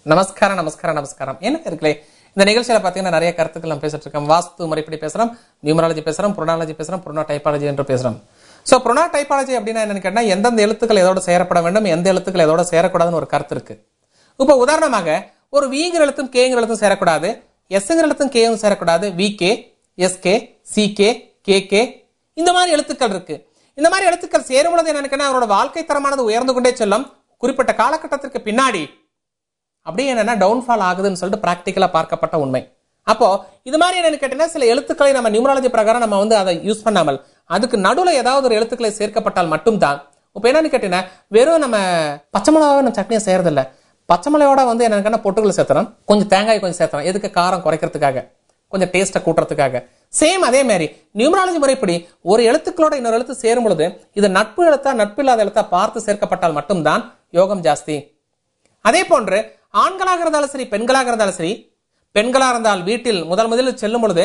நமஸ்காரம் நமஸ்காரம் நமஸ்காரம் என்ன இருக்குல்லே இந்த நிகழ்ச்சியில பாத்தீங்கன்னா நிறைய கருத்துக்கள் நம்ம பேசிட்டு இருக்கோம் வாஸ்து முறைப்படி பேசுறோம் நியூமராலஜி பேசுறோம் புரோனாலஜி பேசுறோம் புரோனா டைப்பாலஜி என்று பேசுறோம் சோ புரோனா டைப்பாலஜி அப்படின்னா என்னன்னு கேட்டா எந்தெந்த எழுத்துக்கள் எதோட சேரப்பட வேண்டும் எந்த எழுத்துக்கள் எதோட சேரக்கூடாதுன்னு ஒரு கருத்து இருக்கு இப்போ உதாரணமாக ஒரு விங்கிற எழுத்தும் கேங்கிற எழுத்தும் சேரக்கூடாது எஸ்ங்கிற எழுத்தும் கேவும் சேரக்கூடாது விகே எஸ்கே சிகே கேகே இந்த மாதிரி எழுத்துக்கள் இருக்கு இந்த மாதிரி எழுத்துக்கள் சேரும் பொழுது என்ன நினைக்கிறேன் அவரோட வாழ்க்கை தரமானது உயர்ந்து கொண்டே செல்லும் குறிப்பிட்ட காலகட்டத்திற்கு பின்னாடி அப்படியே என்னன்னா டவுன்ஃபால் ஆகுதுன்னு சொல்லிட்டு பிராக்டிக்கலா பார்க்கப்பட்ட உண்மை அப்போ இது மாதிரி என்னன்னு கேட்டீங்கன்னா சில எழுத்துக்களை நம்ம நியூமராலஜி பிரகாரம் நம்ம வந்து அதை யூஸ் பண்ணாமல் அதுக்கு நடுவுல ஏதாவது ஒரு எழுத்துக்களை சேர்க்கப்பட்டால் மட்டும்தான் இப்போ என்னன்னு கேட்டீங்கன்னா வெறும் நம்ம பச்சை மிளகாவை நம்ம சட்னியை செய்யறதில்ல பச்சை மிளகாயோட வந்து என்னன்னா பொட்டுகளை சேர்த்துறோம் கொஞ்சம் தேங்காய் கொஞ்சம் சேர்த்துறோம் எதுக்கு காரம் குறைக்கிறதுக்காக கொஞ்சம் டேஸ்ட்டை கூட்டுறதுக்காக சேம் அதே மாதிரி நியூமராலஜி முறைப்படி ஒரு எழுத்துக்களோட இன்னொரு எழுத்து சேரும் பொழுது இது நட்பு எழுத்தா நட்பு இல்லாத எழுத்தா பார்த்து சேர்க்கப்பட்டால் மட்டும்தான் யோகம் ஜாஸ்தி அதே போன்று ஆண்களாக இருந்தாலும் சரி பெண்களாக இருந்தாலும் சரி பெண்களாக இருந்தால் வீட்டில் முதல் முதலில் செல்லும் பொழுது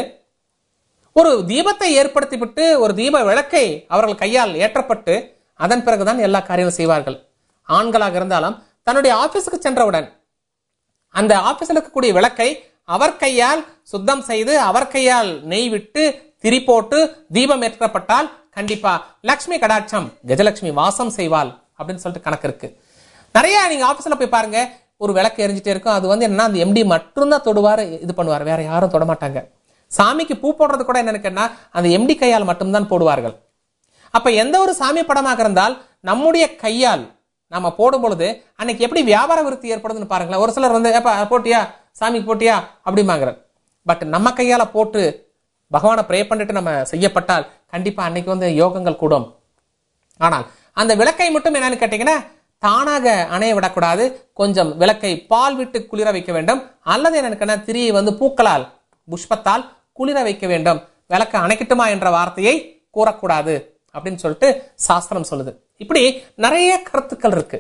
ஒரு தீபத்தை ஏற்படுத்தி விட்டு ஒரு தீப விளக்கை அவர்கள் கையால் ஏற்றப்பட்டு அதன் பிறகுதான் எல்லா காரியங்களும் செய்வார்கள் ஆண்களாக இருந்தாலும் தன்னுடைய ஆபீஸுக்கு சென்றவுடன் அந்த ஆபீஸில் இருக்கக்கூடிய விளக்கை அவர் கையால் சுத்தம் செய்து அவர் கையால் நெய் விட்டு திரி போட்டு தீபம் ஏற்றப்பட்டால் கண்டிப்பா லக்ஷ்மி கடாட்சம் கஜலட்சுமி வாசம் செய்வாள் அப்படின்னு சொல்லிட்டு கணக்கு இருக்கு நிறைய நீங்க ஆபீஸ்ல போய் பாருங்க ஒரு விளக்கு எரிஞ்சிட்டே இருக்கும் அது வந்து என்னன்னா அந்த எம்டி மட்டும்தான் தொடுவார் இது பண்ணுவார் வேற யாரும் தொட மாட்டாங்க சாமிக்கு பூ போடுறது கூட என்னன்னு கேட்டா அந்த எம்டி கையால் மட்டும்தான் போடுவார்கள் அப்ப எந்த ஒரு சாமி படமாக இருந்தால் நம்முடைய கையால் நாம போடும் பொழுது அன்னைக்கு எப்படி வியாபார விருத்தி ஏற்படுதுன்னு பாருங்களேன் ஒரு சிலர் வந்து ஏப்பா போட்டியா சாமிக்கு போட்டியா அப்படிம்பாங்க பட் நம்ம கையால போட்டு பகவானை ப்ரே பண்ணிட்டு நம்ம செய்யப்பட்டால் கண்டிப்பா அன்னைக்கு வந்து யோகங்கள் கூடும் ஆனால் அந்த விளக்கை மட்டும் என்னன்னு கேட்டீங்கன்னா தானாக அணைய விடக்கூடாது கொஞ்சம் விளக்கை பால் விட்டு குளிர வைக்க வேண்டும் அல்லது என்னன்னு திரியை வந்து பூக்களால் புஷ்பத்தால் குளிர வைக்க வேண்டும் விளக்கை அணைக்கட்டுமா என்ற வார்த்தையை கூறக்கூடாது அப்படின்னு சொல்லிட்டு சாஸ்திரம் சொல்லுது இப்படி நிறைய கருத்துக்கள் இருக்கு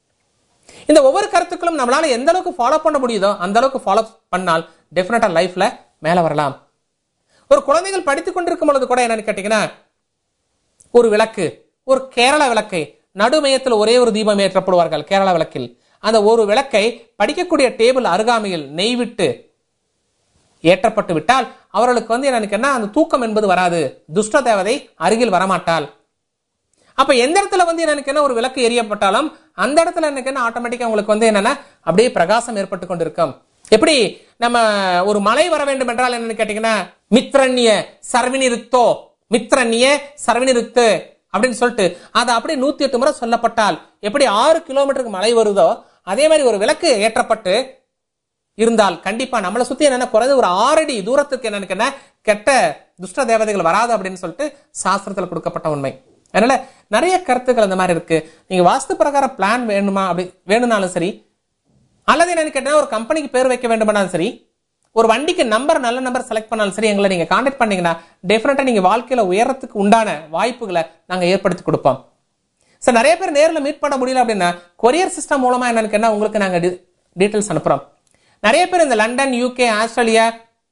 இந்த ஒவ்வொரு கருத்துக்களும் நம்மளால எந்த அளவுக்கு ஃபாலோ பண்ண முடியுதோ அந்த அளவுக்கு ஃபாலோ பண்ணால் டெஃபினட்டா லைஃப்ல மேல வரலாம் ஒரு குழந்தைகள் படித்துக் கொண்டிருக்கும் பொழுது கூட என்னன்னு கேட்டீங்கன்னா ஒரு விளக்கு ஒரு கேரள விளக்கை நடுமையத்தில் ஒரே ஒரு தீபம் ஏற்றப்படுவார்கள் கேரள விளக்கில் அந்த ஒரு விளக்கை படிக்கக்கூடிய டேபிள் அருகாமையில் நெய் விட்டு ஏற்றப்பட்டு விட்டால் அவர்களுக்கு வந்து என்னன்னு அந்த தூக்கம் என்பது வராது துஷ்ட தேவதை அருகில் வரமாட்டாள் அப்ப எந்த இடத்துல வந்து என்னன்னு ஒரு விளக்கு எரியப்பட்டாலும் அந்த இடத்துல எனக்கு ஆட்டோமேட்டிக்கா உங்களுக்கு வந்து என்னன்னா அப்படியே பிரகாசம் ஏற்பட்டு கொண்டிருக்கும் எப்படி நம்ம ஒரு மழை வர வேண்டும் என்றால் என்னன்னு கேட்டீங்கன்னா மித்ரண்ய சர்வினிருத்தோ மித்ரண்ய சர்வினிருத்து அப்படின்னு சொல்லிட்டு அதை அப்படியே நூத்தி எட்டு முறை சொல்லப்பட்டால் எப்படி ஆறு கிலோமீட்டருக்கு மழை வருதோ அதே மாதிரி ஒரு விளக்கு ஏற்றப்பட்டு இருந்தால் கண்டிப்பா நம்மளை சுத்தி என்னன்னா குறைஞ்ச ஒரு ஆறடி தூரத்துக்கு என்னன்னு கெட்ட துஷ்ட தேவதைகள் வராது அப்படின்னு சொல்லிட்டு சாஸ்திரத்துல கொடுக்கப்பட்ட உண்மை அதனால நிறைய கருத்துக்கள் இந்த மாதிரி இருக்கு நீங்க வாஸ்து பிரகாரம் பிளான் வேணுமா அப்படி வேணும்னாலும் சரி அல்லது என்னன்னு கேட்டா ஒரு கம்பெனிக்கு பேர் வைக்க வேண்டுமானாலும் சரி ஒரு வண்டிக்கு நம்பர் நல்ல நம்பர் செலக்ட் பண்ணாலும் சரி எங்களை நீங்க கான்டாக்ட் பண்ணீங்கன்னா டெஃபினட்டா நீங்க வாழ்க்கையில உயரத்துக்கு உண்டான வாய்ப்புகளை நாங்க ஏற்படுத்தி கொடுப்போம் சார் நிறைய பேர் நேரில் மீட் பண்ண முடியல அப்படின்னா கொரியர் சிஸ்டம் மூலமா என்னன்னு கேட்டா உங்களுக்கு நாங்க டீட்டெயில்ஸ் அனுப்புறோம் நிறைய பேர் இந்த லண்டன் யூகே ஆஸ்திரேலியா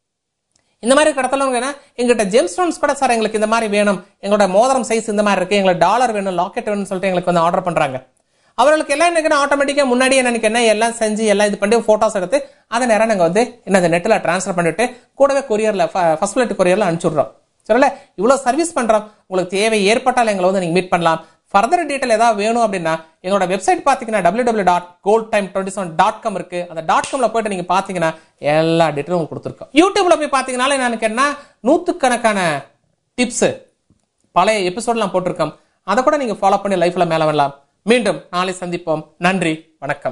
இந்த மாதிரி கடத்தலவங்க எங்கிட்ட ஜெம் ஸ்டோன்ஸ் கூட சார் எங்களுக்கு இந்த மாதிரி வேணும் எங்களோட மோதிரம் சைஸ் இந்த மாதிரி இருக்கு எங்களுக்கு டாலர் வேணும் லாக்கெட் வேணும்னு சொல்லிட்டு எங்களுக்கு வந்து ஆர்டர் பண்றாங்க அவர்களுக்கு எல்லாம் என்ன ஆட்டோமேட்டிக்கா முன்னாடியே எனக்கு என்ன எல்லாம் செஞ்சு எல்லாம் இது பண்ணி போட்டோஸ் எடுத்து அதை நேரம் நாங்க வந்து என்ன நெட்டில் டிரான்ஸ்ஃபர் பண்ணிட்டு கூடவே கொரியர்ல ஃபர்ஸ்ட் ஃபிளைட் கொரியர்ல அனுப்பிச்சுடுறோம் சொல்லல இவ்வளவு சர்வீஸ் பண்றோம் உங்களுக்கு தேவை ஏற்பட்டால் எங்களை வந்து நீங்க மீட் பண்ணலாம் ஃபர்தர் டீட்டெயில் ஏதாவது வேணும் அப்படின்னா எங்களோட வெப்சைட் பார்த்தீங்கன்னா W W dot gold time twenty seven dot com இருக்கு அந்த டாட் காம்ல போயிட்டு நீங்க பாத்தீங்கன்னா எல்லா டீட்டெயிலும் உங்களுக்கு கொடுத்துருக்கோம் யூடியூப்ல போய் பாத்தீங்கன்னா நான் கேட்டா நூத்துக்கணக்கான டிப்ஸ் பழைய எபிசோட்லாம் போட்டிருக்கோம் அதை கூட நீங்க ஃபாலோ பண்ணி லைஃப்ல மேல வரலாம் மீண்டும் நாளை சந்திப்போம் நன்றி வணக்கம்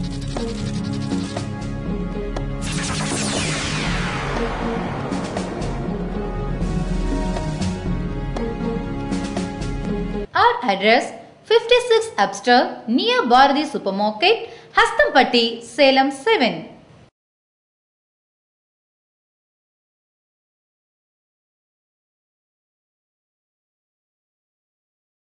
Our address 56 Upster near Bharati Supermarket, Hastampatti, Salem 7.